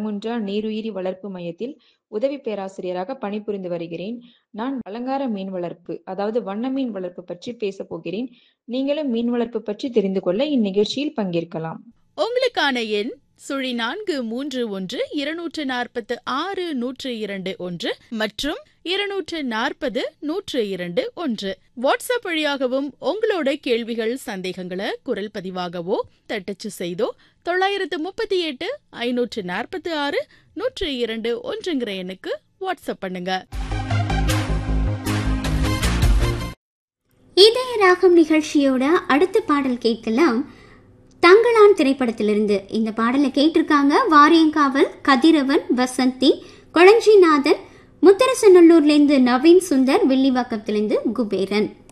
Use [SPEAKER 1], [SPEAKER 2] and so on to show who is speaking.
[SPEAKER 1] வளமுன்றா நீருயிரி வளர்ப்பு மையத்தில் உதவி பேராசிரியராக பணிபுரிந்து வருகிறேன் நான் அலங்கார மீன் வளர்ப்பு அதாவது வண்ண மீன் வளர்ப்பு பற்றி பேச போகிறேன் நீங்களும் மீன் வளர்ப்பு பற்றி தெரிந்து கொள்ள இந்நிகழ்ச்சியில் பங்கேற்கலாம்
[SPEAKER 2] உங்களுக்கான எண் சுழி நான்கு மூன்று ஒன்று இருநூற்று நாற்பத்து ஆறு நூற்று இரண்டு ஒன்று மற்றும் இருநூற்று நாற்பது நூற்று இரண்டு ஒன்று வாட்ஸ்அப் வழியாகவும் உங்களோட கேள்விகள் சந்தேகங்களை குரல் பதிவாகவோ தட்டச்சு செய்தோ தொள்ளாயிரத்து முப்பத்தி எட்டு ஐநூற்று நாற்பத்தி ஆறு நூற்று இரண்டு ஒன்றுங்கிற எண்ணுக்கு வாட்ஸ்அப் பண்ணுங்க
[SPEAKER 3] இதய ராகம் நிகழ்ச்சியோட அடுத்த பாடல் கேட்கலாம் தங்களான் திரைப்படத்திலிருந்து இந்த பாடலை கேட்டிருக்காங்க வாரியங்காவல் கதிரவன் வசந்தி கொளஞ்சிநாதன் முத்தரசநல்லூர்லேருந்து நவீன் சுந்தர் வில்லிவாக்கத்திலிருந்து குபேரன்